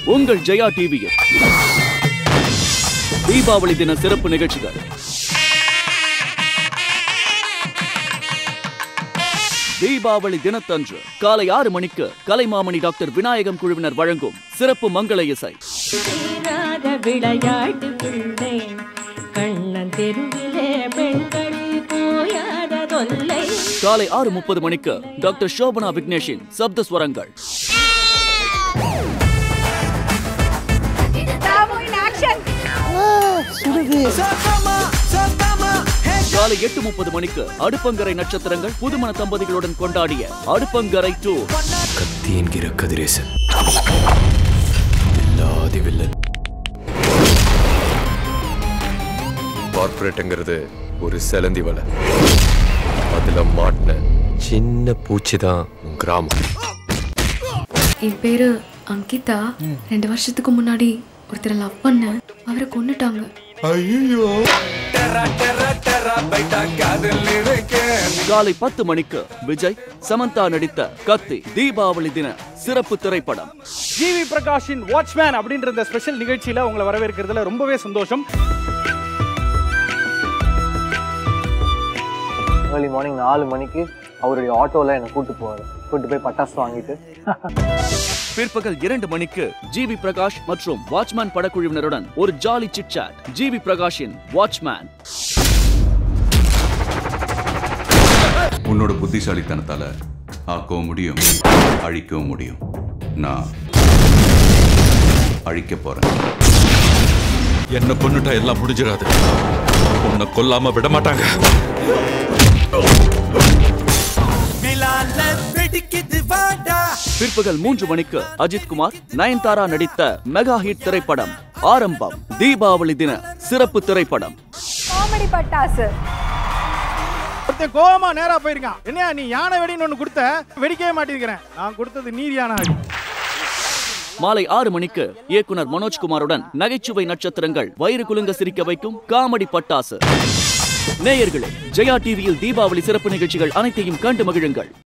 உங்கள் ஜெயா டிவியில் தீபாவளி தின சிறப்பு நிகழ்ச்சிகள் தீபாவளி தினத்தன்று காலை ஆறு மணிக்கு கலைமாமணி டாக்டர் விநாயகம் குழுவினர் வழங்கும் சிறப்பு மங்கள இசை தீராத விளையாட்டு பிள்ளை கண்ணன் தெருவிலே பெண்கள் போயாத தொல்லை காலை ஆறு முப்பது மணிக்கு டாக்டர் சோபனா விக்னேஷின் சப்த ஸ்வரங்கள் காலை எட்டு முப்பது மணிக்கு அடுப்பங்கரை நட்சத்திரங்கள் புதுமண தம்பதிகளுடன் கொண்டாடிய அடுப்பங்கரை டூ கத்தி என்கிற கதிரேசன் இல்லாதி வில்லன் கார்பரேட்டுங்கிறது ஒரு செலந்தி வலை அதுல மாட்டின சின்ன பூச்சி தான் கிராமம் என் பேரு அங்கிதா ரெண்டு வருஷத்துக்கு முன்னாடி ஒருத்தரை லவ் பண்ணேன் அவரை கொன்னுட்டாங்க காலை பத்து மணிக்கு விஜய் சமந்தா நடித்த கத்தி தீபாவளி தின சிறப்பு திரைப்படம் ஜிவி பிரகாஷின் வாட்ச்மேன் அப்படின்ற இந்த ஸ்பெஷல் நிகழ்ச்சியில உங்களை வரவேற்கிறதுல ரொம்பவே சந்தோஷம் ஏர்லி மார்னிங் நாலு மணிக்கு அவருடைய ஆட்டோவில் என்னை கூட்டு போவார் கூட்டு போய் பட்டாசு வாங்கிட்டு பிற்பகல் இரண்டு மணிக்கு ஜிவி பிரகாஷ் மற்றும் வாட்ச்மேன் படக்குழுவினருடன் ஒரு ஜாலி சிட் சாட் ஜிவி பிரகாஷின் வாட்ச்மேன் உன்னோட புத்திசாலித்தனத்தால ஆக்கவும் முடியும் அழிக்கவும் முடியும் நான் அழிக்க போறேன் என்ன கொன்னுட்டா எல்லாம் முடிஞ்சிடாது உன்னை கொல்லாம விட மாட்டாங்க பிற்பகல் மூன்று மணிக்கு அஜித் குமார் நயன்தாரா நடித்த மெகா ஹிட் திரைப்படம் ஆரம்பம் தீபாவளி தின சிறப்பு திரைப்படம் காமெடி பட்டாசு ஒருத்தன் கோவமா நேரா போயிருக்கான் என்னையா நீ யானை வெடின்னு ஒண்ணு கொடுத்த வெடிக்கவே மாட்டேங்கிறேன் நான் கொடுத்தது நீர் யானை அடி மாலை ஆறு மணிக்கு இயக்குனர் மனோஜ்குமாருடன் நகைச்சுவை நட்சத்திரங்கள் வயிறு குலுங்க சிரிக்க வைக்கும் காமெடி பட்டாசு நேயர்களே ஜெயா டிவியில் தீபாவளி சிறப்பு நிகழ்ச்சிகள் அனைத்தையும் கண்டு மகிழுங்கள்